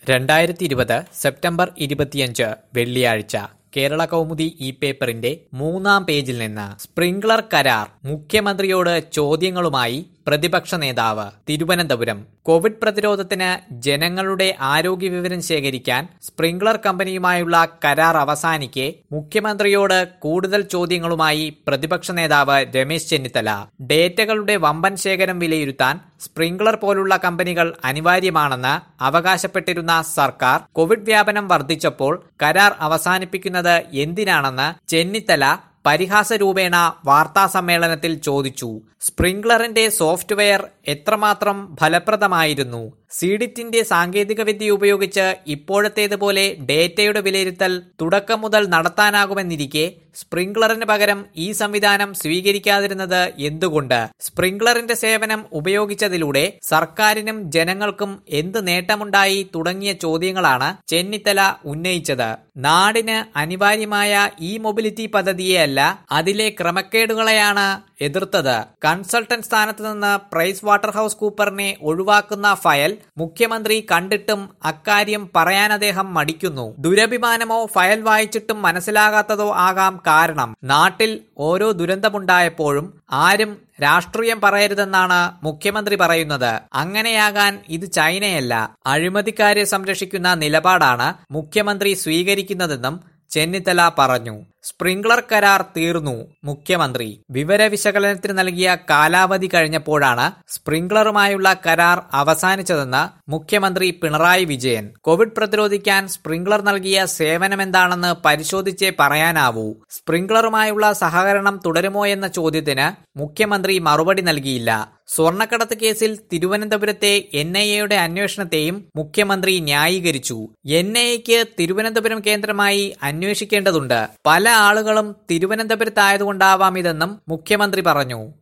രണ്ടായിരത്തി ഇരുപത് സെപ്റ്റംബർ ഇരുപത്തിയഞ്ച് വെള്ളിയാഴ്ച കേരള കൗമുദി ഈ പേപ്പറിന്റെ മൂന്നാം പേജിൽ നിന്ന് സ്പ്രിംഗ്ലർ കരാർ മുഖ്യമന്ത്രിയോട് ചോദ്യങ്ങളുമായി പ്രതിപക്ഷ നേതാവ് തിരുവനന്തപുരം കോവിഡ് പ്രതിരോധത്തിന് ജനങ്ങളുടെ ആരോഗ്യ വിവരം ശേഖരിക്കാൻ സ്പ്രിംഗ്ലർ കമ്പനിയുമായുള്ള കരാർ അവസാനിക്കെ മുഖ്യമന്ത്രിയോട് കൂടുതൽ ചോദ്യങ്ങളുമായി പ്രതിപക്ഷ നേതാവ് രമേശ് ചെന്നിത്തല ഡേറ്റകളുടെ വമ്പൻ ശേഖരം വിലയിരുത്താൻ സ്പ്രിംഗ്ലർ പോലുള്ള കമ്പനികൾ അനിവാര്യമാണെന്ന് അവകാശപ്പെട്ടിരുന്ന സർക്കാർ കോവിഡ് വ്യാപനം വർദ്ധിച്ചപ്പോൾ കരാർ അവസാനിപ്പിക്കുന്നത് എന്തിനാണെന്ന് ചെന്നിത്തല പരിഹാസ രൂപേണ വാർത്താ സമ്മേളനത്തിൽ ചോദിച്ചു സ്പ്രിംഗ്ലറിന്റെ സോഫ്റ്റ്വെയർ എത്രമാത്രം ഫലപ്രദമായിരുന്നു സീഡിറ്റിന്റെ സാങ്കേതികവിദ്യ ഉപയോഗിച്ച് ഇപ്പോഴത്തേതുപോലെ ഡേറ്റയുടെ വിലയിരുത്തൽ തുടക്കം മുതൽ നടത്താനാകുമെന്നിരിക്കെ സ്പ്രിംഗ്ലറിന് പകരം ഈ സംവിധാനം സ്വീകരിക്കാതിരുന്നത് എന്തുകൊണ്ട് സ്പ്രിംഗ്ലറിന്റെ സേവനം ഉപയോഗിച്ചതിലൂടെ സർക്കാരിനും ജനങ്ങൾക്കും എന്ത് നേട്ടമുണ്ടായി തുടങ്ങിയ ചോദ്യങ്ങളാണ് ചെന്നിത്തല ഉന്നയിച്ചത് നാടിന് അനിവാര്യമായ ഈ മൊബിലിറ്റി പദ്ധതിയെയല്ല അതിലെ ക്രമക്കേടുകളെയാണ് എതിർത്തത് കൺസൾട്ടന്റ് സ്ഥാനത്ത് നിന്ന് പ്രൈസ് വാട്ടർ ഹൌസ് കൂപ്പറിനെ ഒഴിവാക്കുന്ന ഫയൽ മുഖ്യമന്ത്രി കണ്ടിട്ടും അക്കാര്യം പറയാൻ അദ്ദേഹം മടിക്കുന്നു ദുരഭിമാനമോ ഫയൽ വായിച്ചിട്ടും മനസ്സിലാകാത്തതോ ആകാം കാരണം നാട്ടിൽ ഓരോ ദുരന്തമുണ്ടായപ്പോഴും ആരും രാഷ്ട്രീയം പറയരുതെന്നാണ് മുഖ്യമന്ത്രി പറയുന്നത് അങ്ങനെയാകാൻ ഇത് ചൈനയല്ല അഴിമതിക്കാരെ സംരക്ഷിക്കുന്ന നിലപാടാണ് മുഖ്യമന്ത്രി സ്വീകരിക്കുന്നതെന്നും ചെന്നിത്തല പറഞ്ഞു സ്പ്രിംഗ്ലർ കരാർ തീർന്നു മുഖ്യമന്ത്രി വിവര വിശകലനത്തിന് നൽകിയ കാലാവധി കഴിഞ്ഞപ്പോഴാണ് സ്പ്രിംഗ്ലറുമായുള്ള കരാർ അവസാനിച്ചതെന്ന് മുഖ്യമന്ത്രി പിണറായി വിജയൻ കോവിഡ് പ്രതിരോധിക്കാൻ സ്പ്രിംഗ്ലർ നൽകിയ സേവനമെന്താണെന്ന് പരിശോധിച്ചേ പറയാനാവൂ സ്പ്രിംഗ്ലറുമായുള്ള സഹകരണം തുടരുമോ എന്ന ചോദ്യത്തിന് മുഖ്യമന്ത്രി മറുപടി നൽകിയില്ല സ്വർണ്ണക്കടത്ത് കേസിൽ തിരുവനന്തപുരത്തെ എൻ ഐ എയുടെ അന്വേഷണത്തെയും മുഖ്യമന്ത്രി ന്യായീകരിച്ചു എൻ ഐ എക്ക് തിരുവനന്തപുരം കേന്ദ്രമായി അന്വേഷിക്കേണ്ടതുണ്ട് പല ആളുകളും തിരുവനന്തപുരത്തായതുകൊണ്ടാവാം ഇതെന്നും മുഖ്യമന്ത്രി പറഞ്ഞു